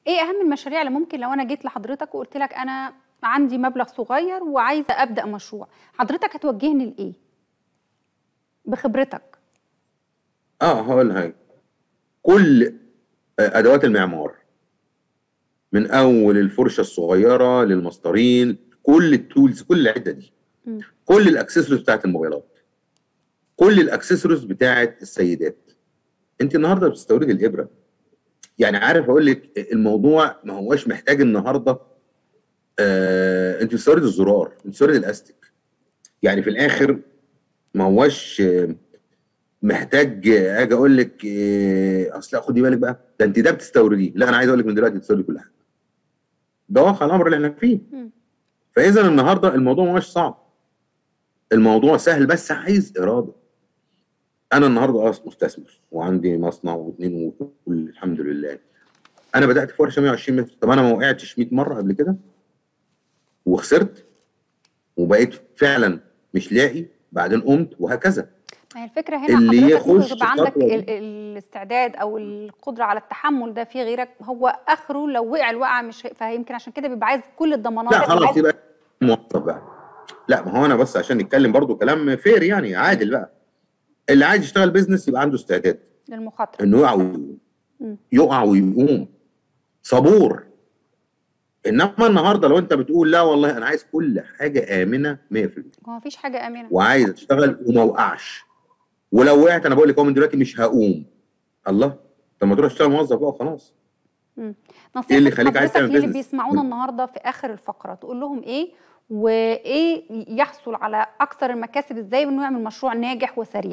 ايه اهم المشاريع اللي ممكن لو انا جيت لحضرتك وقلت لك انا عندي مبلغ صغير وعايزه ابدا مشروع حضرتك هتوجهني لايه بخبرتك اه هقول حاجه كل ادوات المعمار من اول الفرشه الصغيره للمسطرين كل التولز كل العده دي مم. كل الاكسسوارز بتاعت الموبايلات كل الاكسسوارز بتاعت السيدات انت النهارده بتستوردي الابره يعني عارف اقول لك الموضوع ما هوش محتاج النهارده آه انت بتستوردي الزرار انت بتستوردي الاستيك يعني في الاخر ما هوش آه، محتاج آه، اجي اقول لك آه، اصل لا خدي بالك بقى ده انت ده بتستورديه لا انا عايز اقول لك من دلوقتي بتستوردي كل حاجه ده واقع الامر اللي احنا فيه مم. فاذا النهارده الموضوع ما هوش صعب الموضوع سهل بس عايز اراده انا النهارده اه مستثمر وعندي مصنع واثنين وكل الحمد لله انا بدات في ورشه 120 متر طب انا ما وقعتش 100 مره قبل كده وخسرت وبقيت فعلا مش لاقي بعدين قمت وهكذا ما هي الفكره هنا اللي حضرتك ممكن يخش يبقى عندك خطوة دي. ال- الاستعداد او القدره على التحمل ده في غيرك هو اخره لو وقع الوقعه مش هي- فيمكن عشان كده بيبقى عايز كل الضمانات لا خلاص يبقى موظف بقى لا ما هو انا بس عشان نتكلم برضو كلام فير يعني عادل بقى اللي عايز يشتغل بيزنس يبقى عنده استعداد للمخاطره انه يقع ويقوم مم. يقع ويقوم صبور انما النهارده لو انت بتقول لا والله انا عايز كل حاجه امنه 100% هو مفيش حاجه امنه وعايز اشتغل وما اوقعش ولو وقعت انا بقول لك هو من دلوقتي مش هقوم الله طب ما تروح تشتغل موظف بقى وخلاص نصيحه إيه اللي يخليك عايز حضرتك تعمل للي business؟ بيسمعونا النهارده في اخر الفقره تقول لهم ايه وايه يحصل على اكثر المكاسب ازاي انه يعمل مشروع ناجح وسريع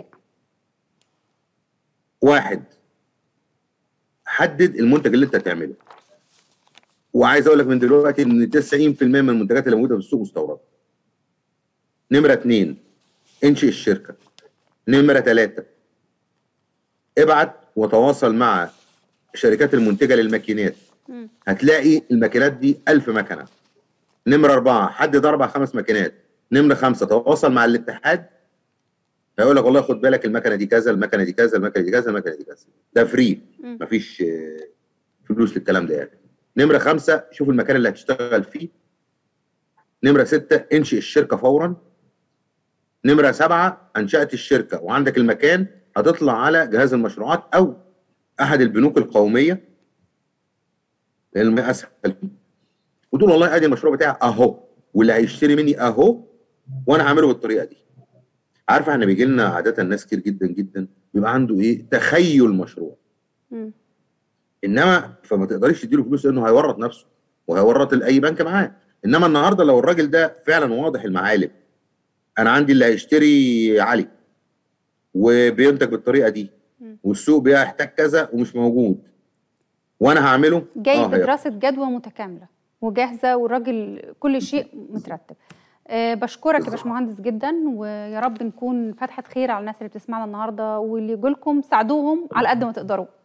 واحد حدد المنتج اللي انت هتعمله وعايز اقول لك من دلوقتي ان 90% من المنتجات اللي موجوده في السوق مستورده نمره اثنين انشئ الشركه نمره ثلاثه ابعت وتواصل مع الشركات المنتجه للماكينات مم. هتلاقي الماكينات دي 1000 مكنه نمره أربعة حدد أربع خمس ماكينات نمرة خمسة تواصل مع الاتحاد هيقول لك والله خد بالك المكنة دي كذا المكنة دي كذا المكنة دي كذا المكنة دي كذا ده فري مم. مفيش آه، فلوس للكلام ده يعني نمرة خمسة شوف المكان اللي هتشتغل فيه نمرة ستة انشئ الشركة فورا نمرة سبعة أنشأت الشركة وعندك المكان هتطلع على جهاز المشروعات أو أحد البنوك القومية لأن أسهل وتقول والله ادي المشروع بتاعي اهو واللي هيشتري مني اهو وانا هعمله بالطريقه دي عارفه احنا بيجي لنا عاده ناس كتير جدا جدا بيبقى عنده ايه تخيل مشروع مم. انما فما تقدريش تديله فلوس لانه هيورط نفسه وهيورط اي بنك معاه انما النهارده لو الراجل ده فعلا واضح المعالم انا عندي اللي هيشتري علي وبينتج بالطريقه دي مم. والسوق بيحتاج كذا ومش موجود وانا هعمله جاي آه، هيبقى. بدراسه جدوى متكامله وجاهزه والراجل كل شيء مترتب أه بشكرك يا بالظبط. باشمهندس جدا ويا رب نكون فتحه خير على الناس اللي بتسمعنا النهارده واللي يجوا لكم ساعدوهم على قد ما تقدروا